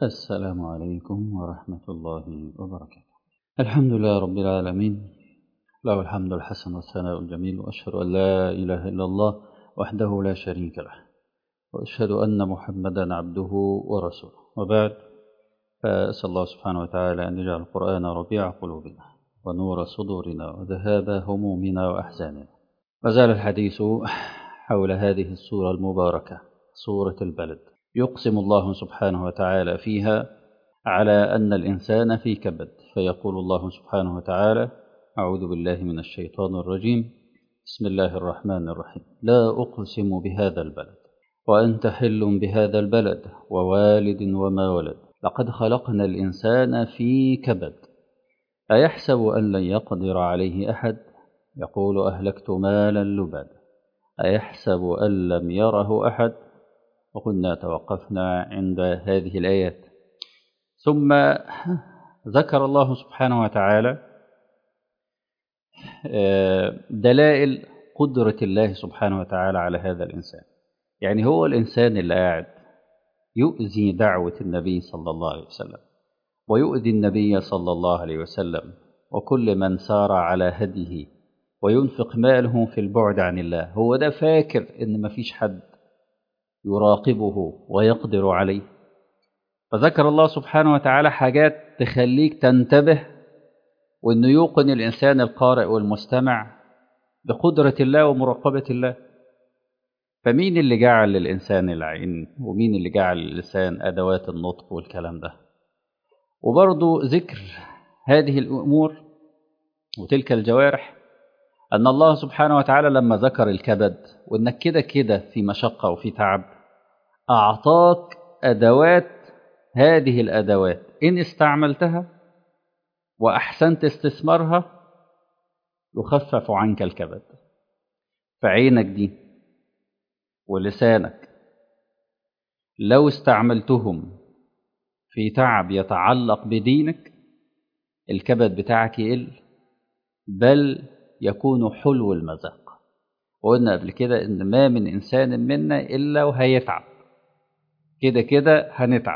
السلام عليكم ورحمة الله وبركاته الحمد لله رب العالمين له الحمد الحسن والثناء الجميل وأشهد أن لا إله إلا الله وحده لا شريك له وأشهد أن محمدا عبده ورسوله وبعد فأسأل الله سبحانه وتعالى أن يجعل القرآن ربيع قلوبنا ونور صدورنا وذهاب همومنا وأحزاننا وزال الحديث حول هذه السورة المباركة سورة البلد يقسم الله سبحانه وتعالى فيها على أن الإنسان في كبد فيقول الله سبحانه وتعالى أعوذ بالله من الشيطان الرجيم بسم الله الرحمن الرحيم لا أقسم بهذا البلد وأنت حل بهذا البلد ووالد وما ولد لقد خلقنا الإنسان في كبد أيحسب أن لن يقدر عليه أحد يقول أهلكت مالا لبدا أيحسب أن لم يره أحد وقلنا توقفنا عند هذه الآيات ثم ذكر الله سبحانه وتعالى دلائل قدرة الله سبحانه وتعالى على هذا الإنسان يعني هو الإنسان اللي قاعد يؤذي دعوة النبي صلى الله عليه وسلم ويؤذي النبي صلى الله عليه وسلم وكل من سار على هديه وينفق ماله في البعد عن الله هو ده فاكر إن مفيش حد يراقبه ويقدر عليه فذكر الله سبحانه وتعالى حاجات تخليك تنتبه وأنه يوقن الإنسان القارئ والمستمع بقدرة الله ومراقبة الله فمين اللي جعل للإنسان العين ومين اللي جعل للإنسان أدوات النطق والكلام ده وبرضو ذكر هذه الأمور وتلك الجوارح أن الله سبحانه وتعالى لما ذكر الكبد وأنك كده كده في مشقة وفي تعب أعطاك أدوات هذه الأدوات إن استعملتها وأحسنت استثمارها يخفف عنك الكبد فعينك دي ولسانك لو استعملتهم في تعب يتعلق بدينك الكبد بتاعك يقل بل يكون حلو المذاق وقلنا قبل كده ان ما من انسان منا الا وهيتعب كده كده هنتعب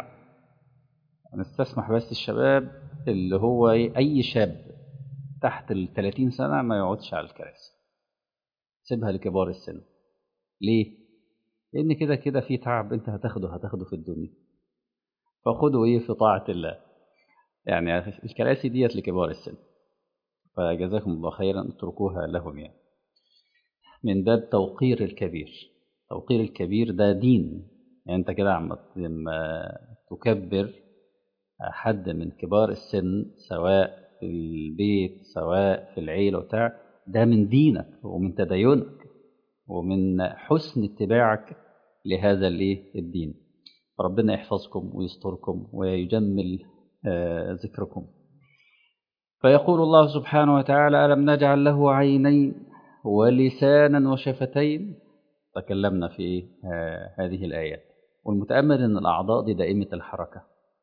نستسمح بس الشباب اللي هو اي شاب تحت ال 30 سنه ما يقعدش على الكراسي سيبها لكبار السن ليه لان كده كده في تعب انت هتاخده هتاخده في الدنيا فخده ايه في طاعه الله يعني الكراسي ديت لكبار السن فجزاكم الله خيرا اتركوها لهم يعني من باب توقير الكبير توقير الكبير ده دين يعني انت كده عم لما تكبر حد من كبار السن سواء في البيت سواء في العيلة وبتاع ده من دينك ومن تدينك ومن حسن اتباعك لهذا الايه الدين ربنا يحفظكم ويستركم ويجمل آه ذكركم فيقول الله سبحانه وتعالى ألم نجعل له عينين ولسانا وشفتين تكلمنا في آه هذه الآيات والمتأمل أن الأعضاء دي دائمة الحركة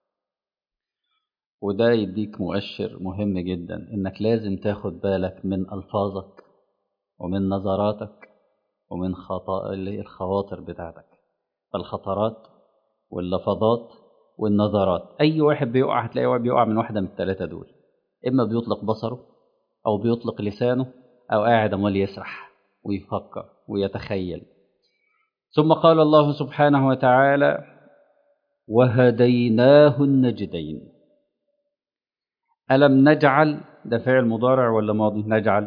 وده يديك مؤشر مهم جدا إنك لازم تاخد بالك من ألفاظك ومن نظراتك ومن خطا الخواطر بتاعتك فالخطرات واللفظات والنظرات أي واحد بيقع هتلاقي واحد بيقع من واحدة من الثلاثة دول إما بيطلق بصره أو بيطلق لسانه أو قاعد أمال يسرح ويفكر ويتخيل ثم قال الله سبحانه وتعالى وهديناه النجدين ألم نجعل ده فعل مضارع ولا ماضي نجعل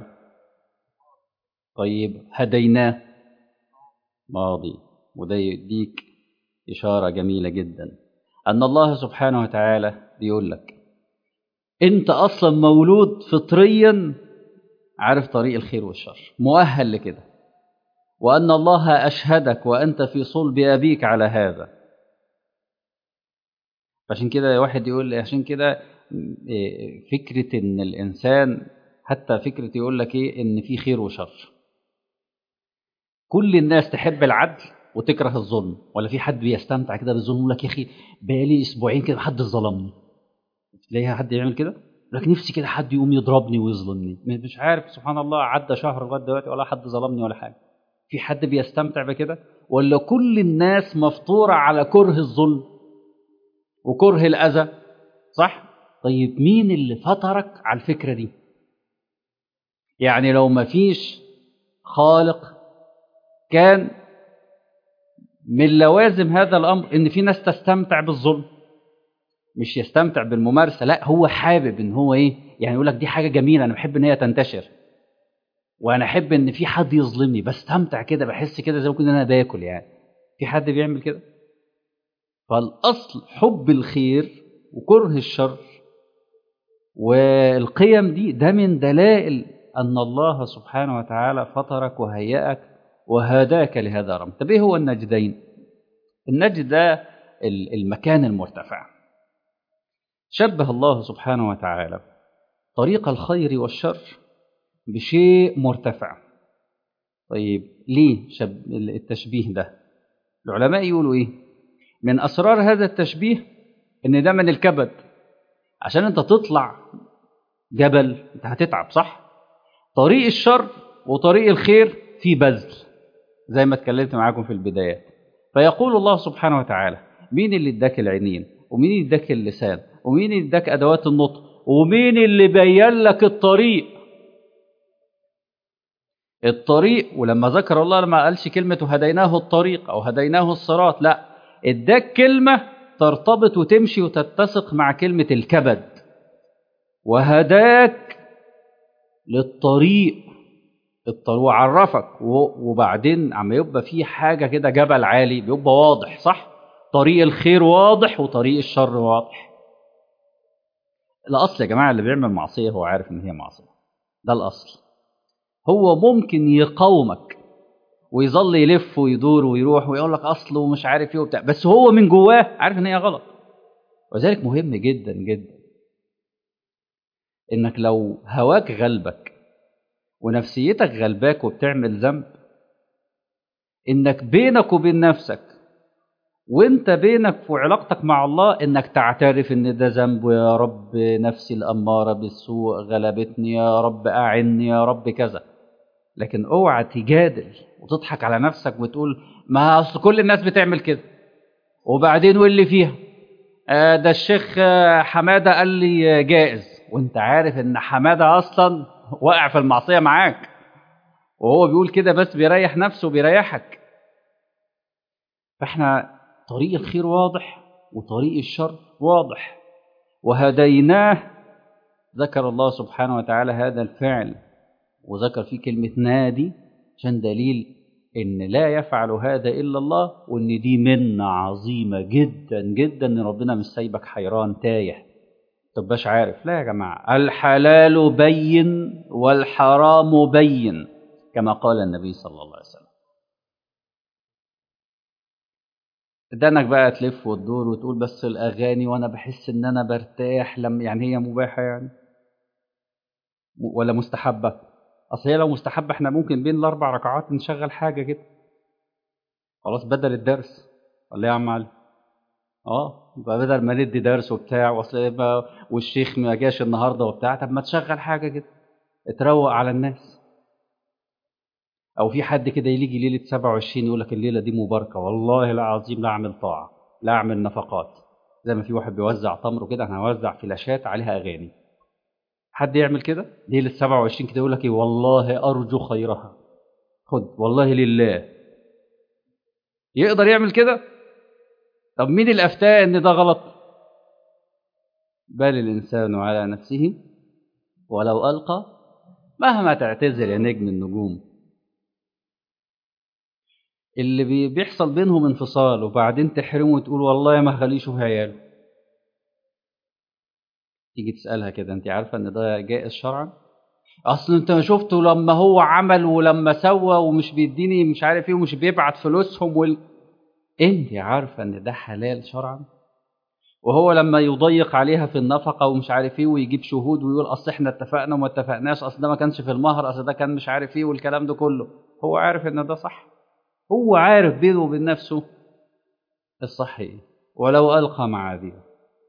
طيب هديناه ماضي وده يديك إشارة جميلة جدا أن الله سبحانه وتعالى بيقول لك أنت أصلا مولود فطريا عارف طريق الخير والشر مؤهل لكده وأن الله أشهدك وأنت في صلب أبيك على هذا عشان كده واحد يقول لي عشان كده فكرة إن الإنسان حتى فكرة يقول لك إيه إن في خير وشر كل الناس تحب العدل وتكره الظلم ولا في حد بيستمتع كده بالظلم يقول لك يا أخي بقالي أسبوعين كده حد ظلمني تلاقي حد يعمل كده لك نفسي كده حد يقوم يضربني ويظلمني مش عارف سبحان الله عدى شهر لغايه دلوقتي ولا حد ظلمني ولا حاجه في حد بيستمتع بكده ولا كل الناس مفطوره على كره الظلم وكره الأذى صح؟ طيب مين اللي فطرك على الفكرة دي؟ يعني لو ما فيش خالق كان من لوازم هذا الأمر إن في ناس تستمتع بالظلم مش يستمتع بالممارسة لا هو حابب إن هو إيه يعني يقول لك دي حاجة جميلة أنا بحب إن هي تنتشر وأنا أحب إن في حد يظلمني بستمتع كده بحس كده زي ما كنت أنا باكل يعني في حد بيعمل كده فالأصل حب الخير وكره الشر والقيم دي ده من دلائل أن الله سبحانه وتعالى فطرك وهيأك وهداك لهذا الأمر طب إيه هو النجدين النجد ده المكان المرتفع شبه الله سبحانه وتعالى طريق الخير والشر بشيء مرتفع طيب ليه شب التشبيه ده العلماء يقولوا ايه من اسرار هذا التشبيه ان ده من الكبد عشان انت تطلع جبل انت هتتعب صح طريق الشر وطريق الخير في بذل زي ما اتكلمت معاكم في البدايات فيقول الله سبحانه وتعالى مين اللي اداك العينين ومين اللي اداك اللسان ومين اللي اداك ادوات النطق ومين اللي بين لك الطريق الطريق ولما ذكر الله لما قالش كلمة هديناه الطريق أو هديناه الصراط لا اداك كلمة ترتبط وتمشي وتتسق مع كلمة الكبد وهداك للطريق الطريق وعرفك وبعدين عم يبقى في حاجة كده جبل عالي بيبقى واضح صح طريق الخير واضح وطريق الشر واضح الأصل يا جماعة اللي بيعمل معصية هو عارف إن هي معصية ده الأصل هو ممكن يقاومك ويظل يلف ويدور ويروح ويقول لك اصله ومش عارف ايه وبتاع بس هو من جواه عارف ان هي غلط وذلك مهم جدا جدا انك لو هواك غلبك ونفسيتك غلباك وبتعمل ذنب انك بينك وبين نفسك وانت بينك في علاقتك مع الله انك تعترف ان ده ذنب يا رب نفسي الاماره بالسوء غلبتني يا رب اعني يا رب كذا لكن اوعى تجادل وتضحك على نفسك وتقول ما اصل كل الناس بتعمل كده وبعدين واللي فيها آه ده الشيخ حماده قال لي جائز وانت عارف ان حماده اصلا واقع في المعصيه معاك وهو بيقول كده بس بيريح نفسه وبيريحك فاحنا طريق الخير واضح وطريق الشر واضح وهديناه ذكر الله سبحانه وتعالى هذا الفعل وذكر فيه كلمة نادي عشان دليل إن لا يفعل هذا إلا الله وإن دي منة عظيمة جدا جدا إن ربنا مش سايبك حيران تايه تبقاش عارف لا يا جماعة الحلال بين والحرام بين كما قال النبي صلى الله عليه وسلم ده انك بقى تلف وتدور وتقول بس الاغاني وانا بحس ان انا برتاح لما يعني هي مباحه يعني ولا مستحبه اصل هي لو مستحبه احنا ممكن بين الاربع ركعات نشغل حاجه كده خلاص بدل الدرس ولا يا عم علي اه يبقى بدل ما ندي درس وبتاع واصل يبقى والشيخ ما جاش النهارده وبتاع طب ما تشغل حاجه كده تروق على الناس او في حد كده يجي ليله 27 يقول لك الليله دي مباركه والله العظيم لا اعمل طاعه لا اعمل نفقات زي ما في واحد بيوزع تمر كده انا هوزع فلاشات عليها اغاني حد يعمل كده ليله 27 كده يقول لك ايه والله ارجو خيرها خد والله لله يقدر يعمل كده طب مين اللي افتاه ان ده غلط بل الانسان على نفسه ولو القى مهما تعتذر يا نجم النجوم اللي بي- بيحصل بينهم انفصال وبعدين تحرمه وتقول والله ما خليه يشوف عياله تيجي تسألها كده انت عارفة ان ده جائز شرعا اصل انت ما شفته لما هو عمل ولما سوى ومش بيديني مش عارف ايه ومش بيبعت فلوسهم وال... انت عارفة ان ده حلال شرعا وهو لما يضيق عليها في النفقة ومش عارف ايه ويجيب شهود ويقول اصل احنا اتفقنا وما اتفقناش اصل ده ما كانش في المهر اصل ده كان مش عارف ايه والكلام ده كله هو عارف ان ده صح هو عارف بينه وبين نفسه الصح ايه ولو القى معاذيره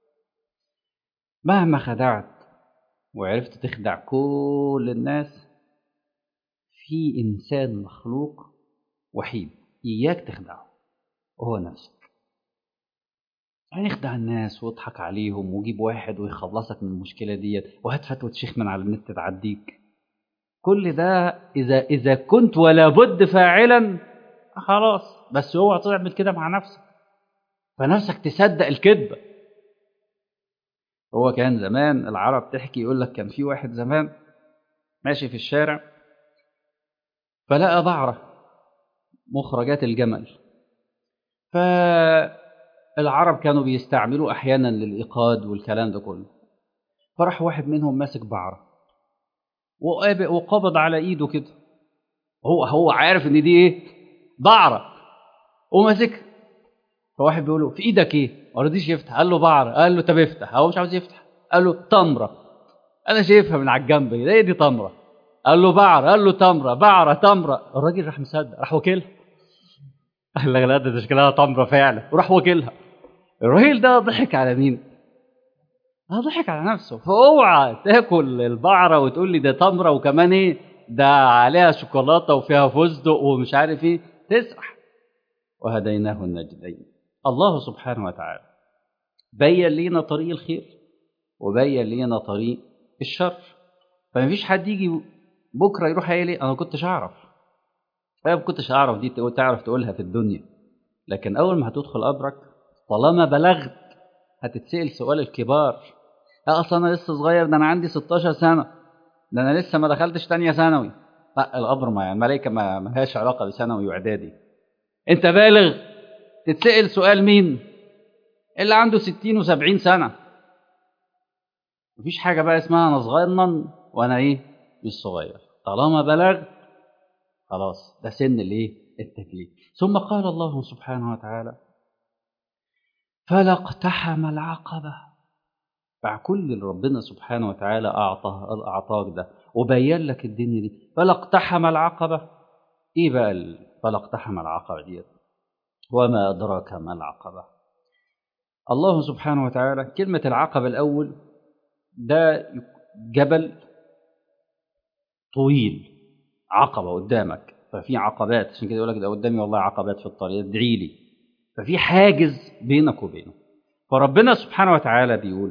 مهما خدعت وعرفت تخدع كل الناس في انسان مخلوق وحيد اياك تخدعه وهو نفسك هيخدع الناس ويضحك عليهم ويجيب واحد ويخلصك من المشكله ديت وهات فتوى شيخ من على النت تعديك كل ده اذا اذا كنت ولا بد فاعلا خلاص بس اوعى تعمل كده مع نفسك فنفسك تصدق الكذبه هو كان زمان العرب تحكي يقول لك كان في واحد زمان ماشي في الشارع فلقى بعره مخرجات الجمل فالعرب كانوا بيستعملوا احيانا للايقاد والكلام ده كله فراح واحد منهم ماسك بعره وقبض على ايده كده هو هو عارف ان دي ايه بعره وماسكها فواحد بيقول له في ايدك ايه ما رضيش يفتح قال له بعره قال له طب افتح هو مش عاوز يفتح قال له تمره انا شايفها من على الجنب كده ايه دي تمره قال له بعره قال له تمره بعره تمره الراجل راح مصدق راح وكيلها قال لك لا ده شكلها تمره فعلا وراح وكيلها الراجل ده ضحك على مين؟ اه ضحك على نفسه فاوعى تاكل البعره وتقول لي ده تمره وكمان ايه ده عليها شوكولاته وفيها فستق ومش عارف ايه تسرح وهديناه النجدين الله سبحانه وتعالى بين لينا طريق الخير وبين لينا طريق الشر فمفيش حد يجي بكره يروح قايل ايه انا ما كنتش اعرف انا ما كنتش اعرف دي تعرف تقولها في الدنيا لكن اول ما هتدخل قبرك طالما بلغت هتتسال سؤال الكبار لا اصل انا لسه صغير ده انا عندي 16 سنه ده انا لسه ما دخلتش تانية ثانوي لا القبر ما يعني الملائكه ما لهاش علاقه بثانوي واعدادي انت بالغ تتسال سؤال مين اللي عنده 60 و70 سنه مفيش حاجه بقى اسمها انا صغيرا وانا ايه مش صغير طالما بلغت خلاص ده سن الايه التكليف ثم قال الله سبحانه وتعالى فلا اقتحم العقبة مع كل اللي ربنا سبحانه وتعالى أعطاه أعطاك ده وبين لك الدنيا دي فلا اقتحم العقبة إيه بقى فلا اقتحم العقبة دي وما أدراك ما العقبة الله سبحانه وتعالى كلمة العقبة الأول ده جبل طويل عقبة قدامك ففي عقبات عشان كده يقول لك ده قدامي والله عقبات في الطريق ادعي لي ففي حاجز بينك وبينه فربنا سبحانه وتعالى بيقول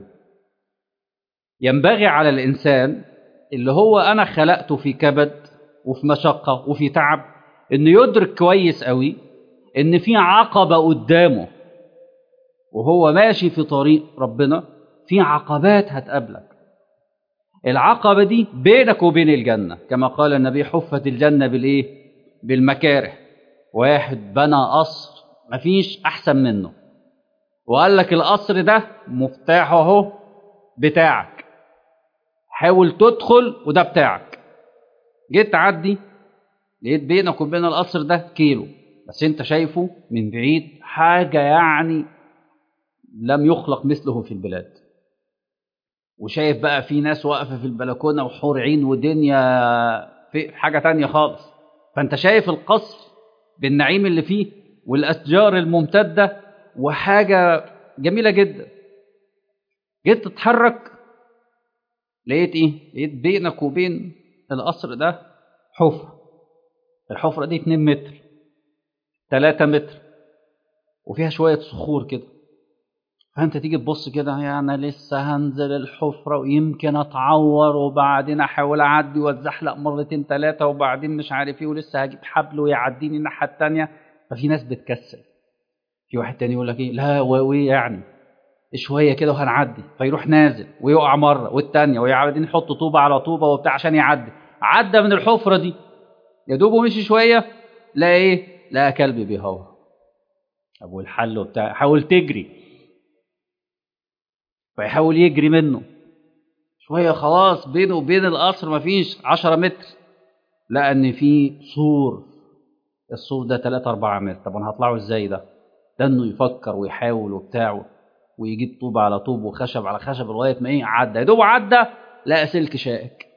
ينبغي على الإنسان اللي هو أنا خلقته في كبد وفي مشقة وفي تعب إنه يدرك كويس قوي إن في عقبة قدامه وهو ماشي في طريق ربنا في عقبات هتقابلك العقبة دي بينك وبين الجنة كما قال النبي حفت الجنة بالإيه؟ بالمكاره واحد بنى قصر مفيش احسن منه وقال لك القصر ده مفتاحه اهو بتاعك حاول تدخل وده بتاعك جيت تعدي لقيت بينك وبين القصر ده كيلو بس انت شايفه من بعيد حاجة يعني لم يخلق مثله في البلاد وشايف بقى في ناس واقفة في البلكونة وحور عين ودنيا في حاجة تانية خالص فانت شايف القصر بالنعيم اللي فيه والاشجار الممتده وحاجه جميله جدا جيت تتحرك لقيت ايه لقيت بينك وبين القصر ده حفره الحفره دي 2 متر 3 متر وفيها شويه صخور كده فانت تيجي تبص كده يعني انا لسه هنزل الحفره ويمكن اتعور وبعدين احاول اعدي واتزحلق مرتين ثلاثه وبعدين مش عارف ايه ولسه هجيب حبل ويعديني الناحيه الثانيه ففي ناس بتكسل في واحد تاني يقول لك ايه لا وايه يعني شويه كده وهنعدي فيروح نازل ويقع مره والتانيه وبعدين يحط طوبه على طوبه وبتاع عشان يعدي عدى من الحفره دي يا دوب ومشي شويه لا ايه لا كلب بيهوى طب والحل وبتاع حاول تجري فيحاول يجري منه شويه خلاص بينه وبين القصر مفيش عشرة متر لقى ان في سور السور ده 3 4 متر طب انا هطلعه ازاي ده ده انه يفكر ويحاول وبتاع ويجيب طوب على طوب وخشب على خشب لغايه ما ايه عدى يا دوب عدى لقى سلك شائك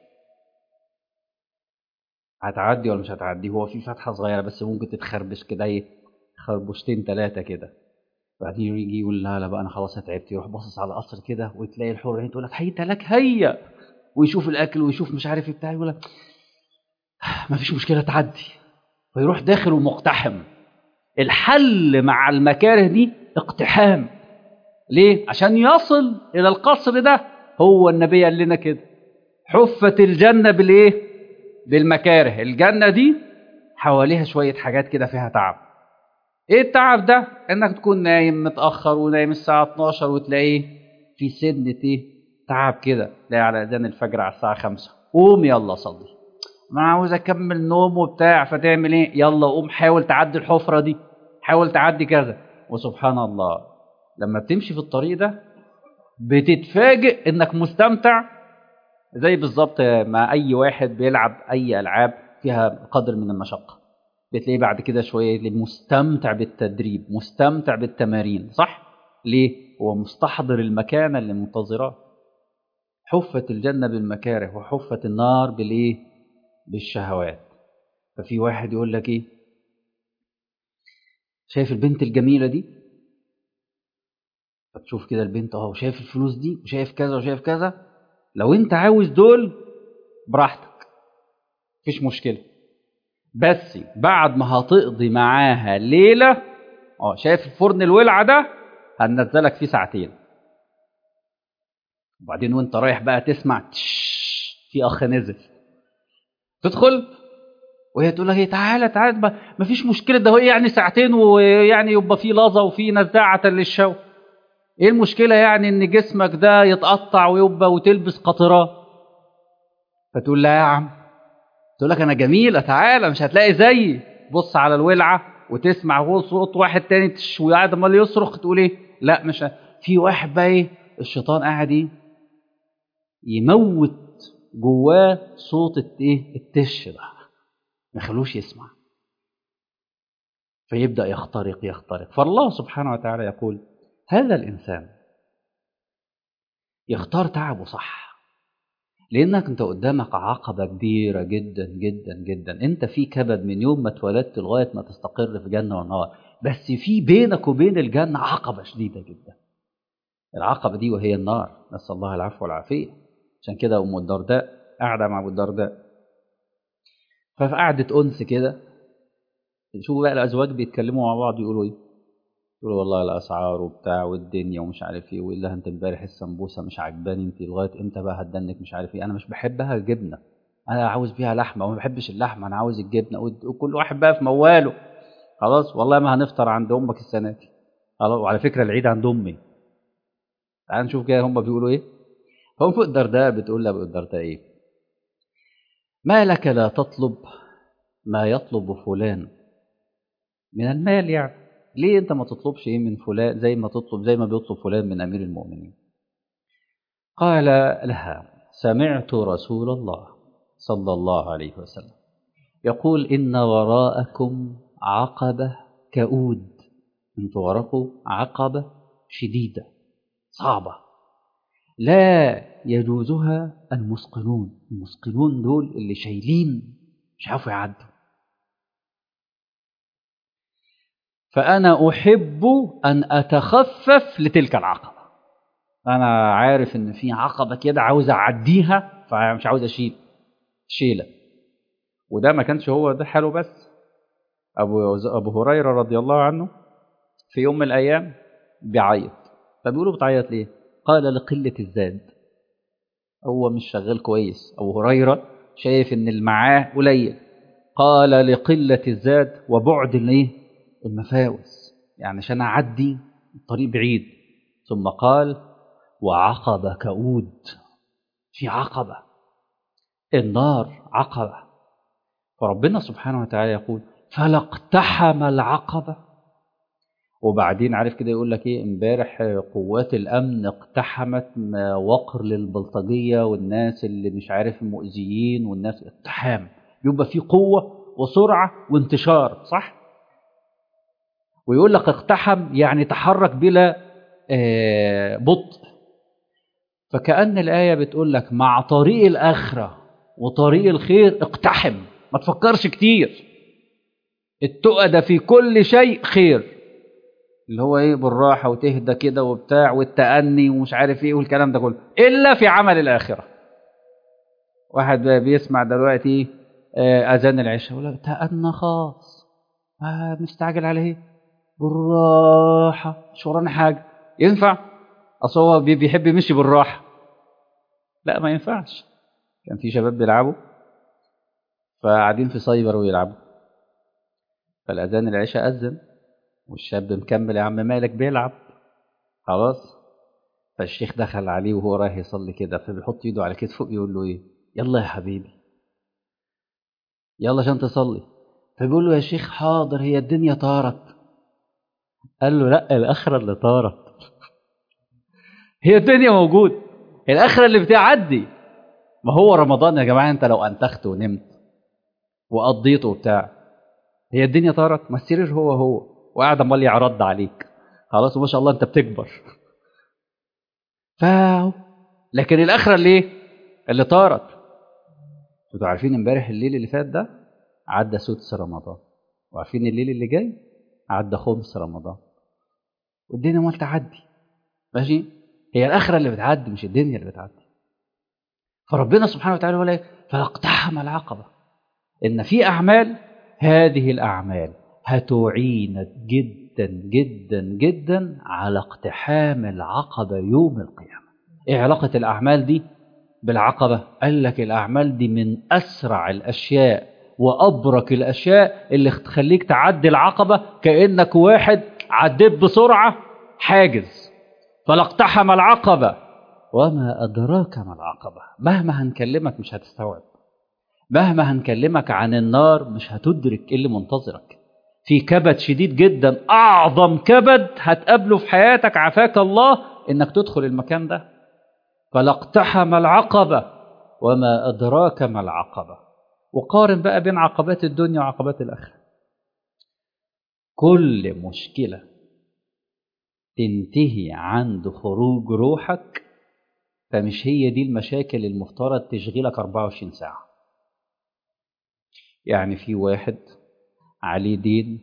هتعدي ولا مش هتعدي هو في فتحه صغيره بس ممكن تتخربش كده ايه خربشتين ثلاثه كده بعدين يجي يقول لا لا بقى انا خلاص تعبت يروح باصص على القصر كده وتلاقي الحور تقول لك هيت لك هيا ويشوف الاكل ويشوف مش عارف ايه بتاع يقول لك ما فيش مشكله تعدي فيروح داخل ومقتحم الحل مع المكاره دي اقتحام ليه عشان يصل الى القصر ده هو النبي قال لنا كده حفت الجنه بالايه بالمكاره الجنه دي حواليها شويه حاجات كده فيها تعب ايه التعب ده انك تكون نايم متاخر ونايم الساعه 12 وتلاقيه في سنه ايه تعب كده تلاقي على اذان الفجر على الساعه 5 قوم يلا صلي ما عاوز اكمل نوم وبتاع فتعمل ايه يلا قوم حاول تعدي الحفره دي حاول تعدي كذا وسبحان الله لما بتمشي في الطريق ده بتتفاجئ انك مستمتع زي بالظبط مع اي واحد بيلعب اي العاب فيها قدر من المشقه بتلاقيه بعد كده شويه مستمتع بالتدريب مستمتع بالتمارين صح ليه هو مستحضر المكانه اللي منتظراه حفت الجنه بالمكاره وحفت النار بالايه بالشهوات ففي واحد يقول لك ايه شايف البنت الجميله دي فتشوف كده البنت اهو شايف الفلوس دي وشايف كذا وشايف كذا لو انت عاوز دول براحتك مفيش مشكله بس بعد ما هتقضي معاها ليله اه شايف الفرن الولعه ده هننزلك فيه ساعتين وبعدين وانت رايح بقى تسمع في اخ نزل تدخل وهي تقول لك ايه تعالى تعالى ما فيش مشكله ده هو يعني ساعتين ويعني يبقى في لظه وفي نزاعه للشو ايه المشكله يعني ان جسمك ده يتقطع ويبقى وتلبس قطرات فتقول لا يا عم تقول لك انا جميله تعالى مش هتلاقي زيي بص على الولعه وتسمع صوت واحد تاني وقاعد امال يصرخ تقول ايه لا مش ه... في واحد بقى ايه الشيطان قاعد ايه يموت جواه صوت ايه التش ده ما يخلوش يسمع فيبدا يخترق يخترق فالله سبحانه وتعالى يقول هذا الانسان يختار تعبه صح لانك انت قدامك عقبه كبيره جدا جدا جدا انت في كبد من يوم ما اتولدت لغايه ما تستقر في جنه ونار بس في بينك وبين الجنه عقبه شديده جدا العقبه دي وهي النار نسال الله العفو والعافيه عشان كده ام الدرداء قاعده مع ابو الدرداء ففي قعده انس كده شوفوا بقى الازواج بيتكلموا مع بعض يقولوا ايه يقولوا والله الاسعار وبتاع والدنيا ومش عارف ايه وإلا انت امبارح السمبوسه مش عجباني انت لغايه امتى بقى هتدنك مش عارف ايه انا مش بحبها الجبنه انا عاوز فيها لحمه وما بحبش اللحمه انا عاوز الجبنه وكل واحد بقى في مواله خلاص والله ما هنفطر عند امك السنه دي خلاص وعلى فكره العيد عند امي تعال نشوف كده هم بيقولوا ايه فهم فوق الدرداء بتقول لابو الدرداء ايه ما لك لا تطلب ما يطلب فلان من المال يعني ليه انت ما تطلبش ايه من فلان زي ما تطلب زي ما بيطلب فلان من امير المؤمنين قال لها سمعت رسول الله صلى الله عليه وسلم يقول ان وراءكم عقبه كؤود انتوا وراكم عقبه شديده صعبه لا يجوزها المسقنون المسقنون دول اللي شايلين مش عارفوا يعدوا فأنا أحب أن أتخفف لتلك العقبة أنا عارف إن في عقبة كده عاوز أعديها فمش عاوز أشيل شيلة وده ما كانش هو ده حاله بس أبو أبو هريرة رضي الله عنه في يوم من الأيام بيعيط فبيقولوا بتعيط ليه؟ قال لقلة الزاد هو مش شغال كويس أبو هريرة شايف إن اللي معاه قليل قال لقلة الزاد وبعد الايه؟ المفاوز يعني عشان أعدي الطريق بعيد ثم قال وعقبة كؤود في عقبة النار عقبة فربنا سبحانه وتعالى يقول فلا اقتحم العقبة وبعدين عارف كده يقول لك ايه امبارح قوات الامن اقتحمت وقر للبلطجيه والناس اللي مش عارف المؤذيين والناس اقتحام يبقى في قوه وسرعه وانتشار صح ويقول لك اقتحم يعني تحرك بلا بطء فكأن الآية بتقول لك مع طريق الآخرة وطريق الخير اقتحم ما تفكرش كتير التقى ده في كل شيء خير اللي هو ايه بالراحة وتهدى كده وبتاع والتأني ومش عارف ايه والكلام ده كله إلا في عمل الآخرة واحد بيسمع دلوقتي أذان العشاء يقول لك تأنى خاص آه مستعجل على ايه بالراحة مش ورانا حاجة ينفع اصل هو بي- بيحب يمشي بالراحه لا ما ينفعش كان في شباب بيلعبوا فقاعدين في سايبر ويلعبوا فالاذان العشاء اذن والشاب مكمل يا عم مالك بيلعب خلاص فالشيخ دخل عليه وهو رايح يصلي كده فبيحط ايده على كتفه بيقول له ايه يلا يا حبيبي يلا عشان تصلي فبيقول له يا شيخ حاضر هي الدنيا طارت قال له لا الاخره اللي طارت هي الدنيا موجود الاخره اللي بتعدي ما هو رمضان يا جماعه انت لو انتخت ونمت وقضيته وبتاع هي الدنيا طارت ما السرير هو هو وقاعد امال يعرض عليك خلاص وما شاء الله انت بتكبر ف لكن الاخره اللي ايه اللي طارت انتوا عارفين امبارح الليل اللي فات ده عدى سدس رمضان وعارفين الليل اللي جاي عدى خمس رمضان والدنيا ما تعدي ماشي هي الاخره اللي بتعدي مش الدنيا اللي بتعدي فربنا سبحانه وتعالى يقول لك فاقتحم العقبه ان في اعمال هذه الاعمال هتعينك جدا جدا جدا على اقتحام العقبه يوم القيامه ايه علاقه الاعمال دي بالعقبه قال لك الاعمال دي من اسرع الاشياء وابرك الاشياء اللي تخليك تعدي العقبه كانك واحد عديت بسرعه حاجز فلاقتحم العقبه وما ادراك ما العقبه مهما هنكلمك مش هتستوعب مهما هنكلمك عن النار مش هتدرك ايه اللي منتظرك في كبد شديد جدا اعظم كبد هتقابله في حياتك عافاك الله انك تدخل المكان ده فلاقتحم العقبه وما ادراك ما العقبه وقارن بقى بين عقبات الدنيا وعقبات الاخره كل مشكله تنتهي عند خروج روحك فمش هي دي المشاكل المفترض تشغلك 24 ساعه يعني في واحد عليه دين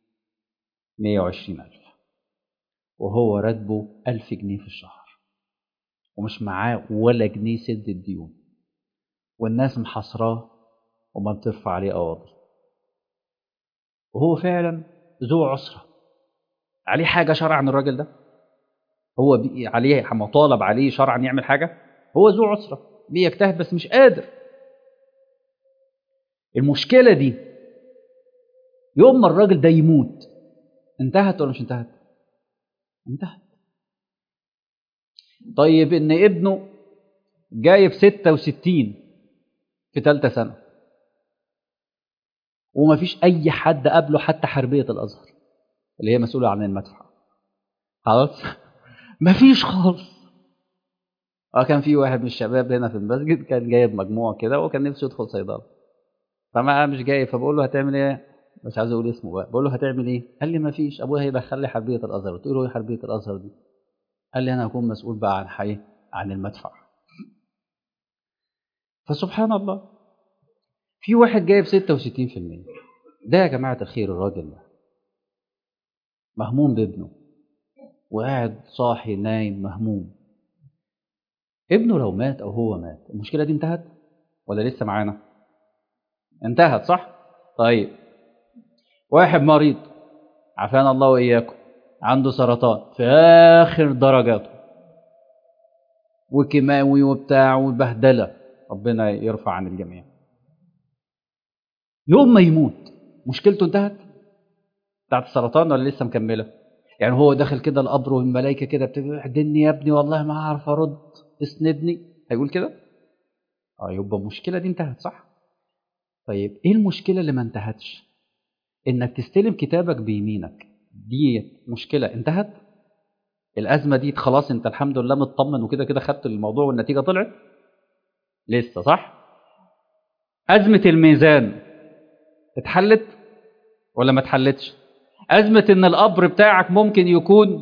120 ألف وهو راتبه ألف جنيه في الشهر ومش معاه ولا جنيه سد الديون والناس محاصراه وما بترفع عليه قواضي وهو فعلا ذو عسرة عليه حاجة شرعا الراجل ده هو بي عليه مطالب عليه شرعا يعمل حاجة هو ذو عسرة بيجتهد بس مش قادر المشكلة دي يوم ما الراجل ده يموت انتهت ولا مش انتهت؟ انتهت طيب ان ابنه جايب 66 في ثالثة سنة ومفيش أي حد قبله حتى حربية الأزهر اللي هي مسؤولة عن المدفع خلاص مفيش خالص اه كان في واحد من الشباب هنا في المسجد كان جايب مجموعة كده وكان نفسه يدخل صيدلة فما مش جاي فبقول له هتعمل ايه مش عايز اقول اسمه بقى بقول له هتعمل ايه قال لي ما فيش ابويا هيدخل لي حربيه الازهر قلت له ايه حربيه الازهر دي قال لي انا هكون مسؤول بقى عن حي عن المدفع فسبحان الله في واحد جايب 66% ده يا جماعه الخير الراجل ده مهموم بابنه وقاعد صاحي نايم مهموم ابنه لو مات او هو مات المشكله دي انتهت ولا لسه معانا انتهت صح طيب واحد مريض عافانا الله واياكم عنده سرطان في اخر درجاته وكيماوي وبتاع وبهدله ربنا يرفع عن الجميع يوم ما يموت مشكلته انتهت بتاعت السرطان ولا لسه مكمله يعني هو داخل كده القبر والملائكه كده بتقول احضني يا ابني والله ما هعرف ارد اسندني هيقول كده اه يبقى المشكله دي انتهت صح طيب ايه المشكله اللي ما انتهتش انك تستلم كتابك بيمينك دي مشكله انتهت الازمه دي خلاص انت الحمد لله مطمن وكده كده خدت الموضوع والنتيجه طلعت لسه صح ازمه الميزان اتحلت ولا ما اتحلتش ازمه ان القبر بتاعك ممكن يكون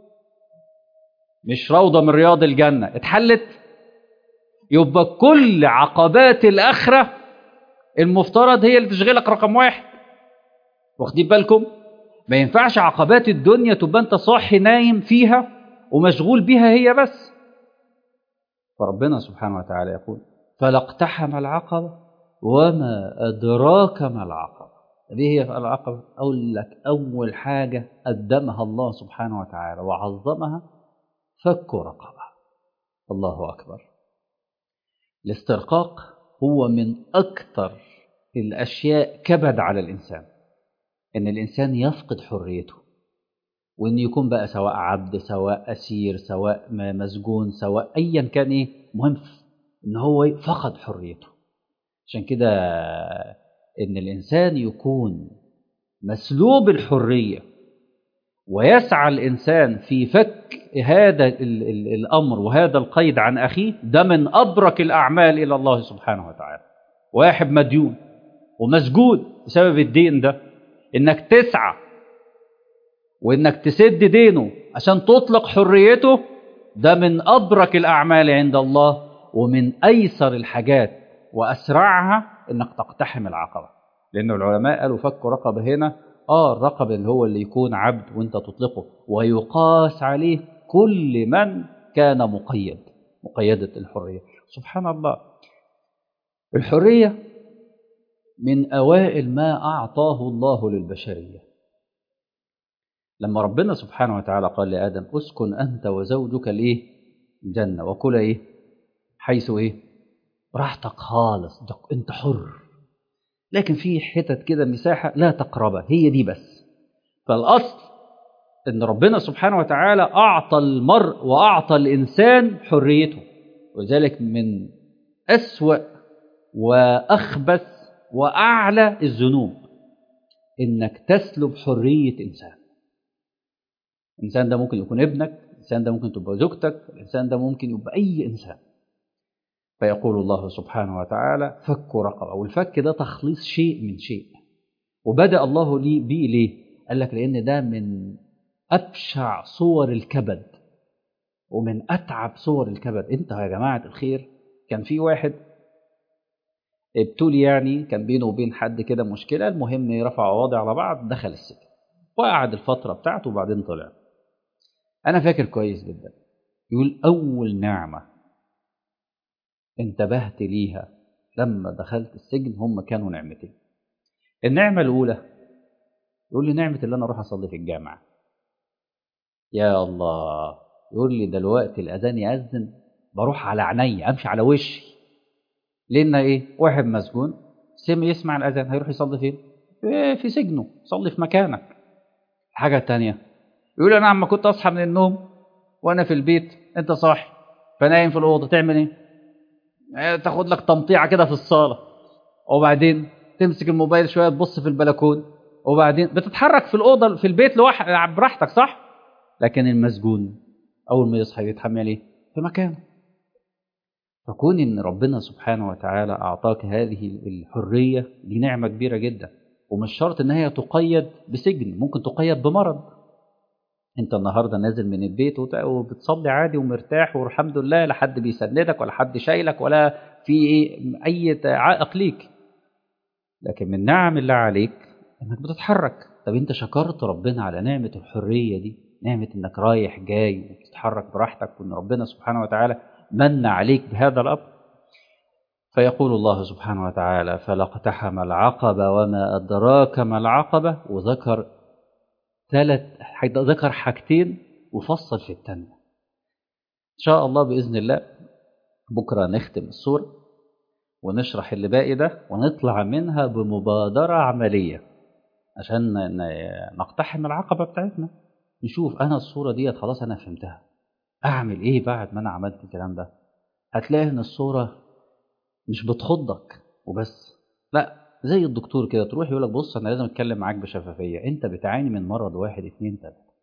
مش روضه من رياض الجنه اتحلت يبقى كل عقبات الاخره المفترض هي اللي تشغلك رقم واحد واخدين بالكم ما ينفعش عقبات الدنيا تبقى انت صاحي نايم فيها ومشغول بيها هي بس فربنا سبحانه وتعالى يقول فلاقتحم العقبة وما أدراك ما العقبة دي هي العقبة أقول لك أول حاجة قدمها الله سبحانه وتعالى وعظمها فك رقبة الله أكبر الاسترقاق هو من أكثر الأشياء كبد على الإنسان إن الإنسان يفقد حريته وإن يكون بقى سواء عبد سواء أسير سواء مسجون سواء أيا كان إيه مهم إن هو فقد حريته عشان كده إن الإنسان يكون مسلوب الحرية ويسعى الإنسان في فك هذا ال ال الأمر وهذا القيد عن أخيه ده من أبرك الأعمال إلى الله سبحانه وتعالى واحد مديون ومسجون بسبب الدين ده إنك تسعى وإنك تسد دينه عشان تطلق حريته ده من أبرك الأعمال عند الله ومن أيسر الحاجات وأسرعها إنك تقتحم العقبة لأن العلماء قالوا فك رقبة هنا آه الرقبة اللي هو اللي يكون عبد وانت تطلقه ويقاس عليه كل من كان مقيد مقيدة الحرية سبحان الله الحرية من أوائل ما أعطاه الله للبشرية لما ربنا سبحانه وتعالى قال لآدم اسكن أنت وزوجك الإيه الجنة وكل إيه حيث إيه راحتك خالص أنت حر لكن في حتت كده مساحة لا تقربها هي دي بس فالأصل أن ربنا سبحانه وتعالى أعطى المرء وأعطى الإنسان حريته وذلك من أسوأ وأخبث وأعلى الذنوب إنك تسلب حرية إنسان الإنسان ده ممكن يكون ابنك الإنسان ده ممكن تبقى زوجتك الإنسان ده ممكن يبقى أي إنسان فيقول الله سبحانه وتعالى فك رقبة والفك ده تخليص شيء من شيء وبدأ الله لي بيه ليه قال لك لأن ده من أبشع صور الكبد ومن أتعب صور الكبد أنت يا جماعة الخير كان في واحد ابتلي يعني كان بينه وبين حد كده مشكلة المهم رفع قواضي على بعض دخل السجن وقعد الفترة بتاعته وبعدين طلع أنا فاكر كويس جدا يقول أول نعمة انتبهت ليها لما دخلت السجن هم كانوا نعمتين النعمة الأولى يقول لي نعمة اللي أنا أروح أصلي في الجامعة يا الله يقول لي دلوقتي الأذان يأذن بروح على عيني أمشي على وشي لأن إيه واحد مسجون سمع يسمع الأذان هيروح يصلي فين إيه في سجنه صلي في مكانك الحاجة التانية يقول أنا عم كنت أصحى من النوم وأنا في البيت أنت صاحي فنايم في الأوضة تعمل إيه تاخد لك تمطيعة كده في الصالة وبعدين تمسك الموبايل شوية تبص في البلكون وبعدين بتتحرك في الأوضة في البيت لوحدك براحتك صح؟ لكن المسجون أول ما يصحى يتحمل إيه؟ في مكانه فكون إن ربنا سبحانه وتعالى أعطاك هذه الحرية دي نعمة كبيرة جدا ومش شرط إن هي تقيد بسجن ممكن تقيد بمرض انت النهارده نازل من البيت وبتصلي عادي ومرتاح والحمد لله لا حد بيسندك ولا حد شايلك ولا في اي عائق ليك لكن من نعم الله عليك انك بتتحرك طب انت شكرت ربنا على نعمه الحريه دي نعمه انك رايح جاي وبتتحرك براحتك وان ربنا سبحانه وتعالى من عليك بهذا الامر فيقول الله سبحانه وتعالى فلاقتحم العقبه وما ادراك ما العقبه وذكر ثلاث ذكر حاجتين وفصل في الثانية إن شاء الله بإذن الله بكرة نختم السورة ونشرح اللي باقي ده ونطلع منها بمبادرة عملية عشان نقتحم العقبة بتاعتنا نشوف أنا الصورة ديت خلاص أنا فهمتها أعمل إيه بعد ما أنا عملت الكلام ده هتلاقي إن الصورة مش بتخضك وبس لا زي الدكتور كده تروح يقول لك بص انا لازم اتكلم معاك بشفافيه انت بتعاني من مرض واحد اتنين تلاته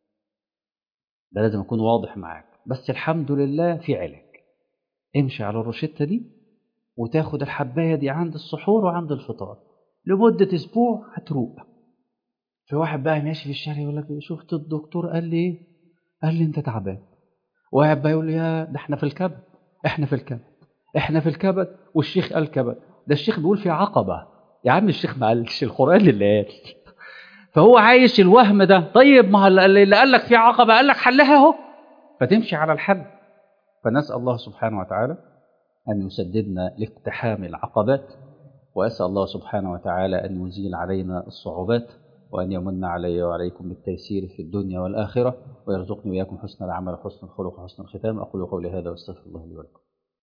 ده لازم اكون واضح معاك بس الحمد لله في علاج امشي على الروشته دي وتاخد الحبايه دي عند السحور وعند الفطار لمده اسبوع هتروق في واحد بقى ماشي في الشارع يقول لك شفت الدكتور قال لي ايه قال لي انت تعبان واحد بقى يقول لي يا ده احنا في الكبد احنا في الكبد احنا في الكبد والشيخ قال كبد ده الشيخ بيقول في عقبه يا عم الشيخ ما قالش القرآن اللي قال فهو عايش الوهم ده طيب ما اللي قال لك في عقبة قال لك حلها اهو فتمشي على الحل فنسأل الله سبحانه وتعالى أن يسددنا لاقتحام العقبات وأسأل الله سبحانه وتعالى أن يزيل علينا الصعوبات وأن يمن علي وعليكم بالتيسير في الدنيا والآخرة ويرزقني وإياكم حسن العمل وحسن الخلق وحسن الختام أقول قولي هذا واستغفر الله لي ولكم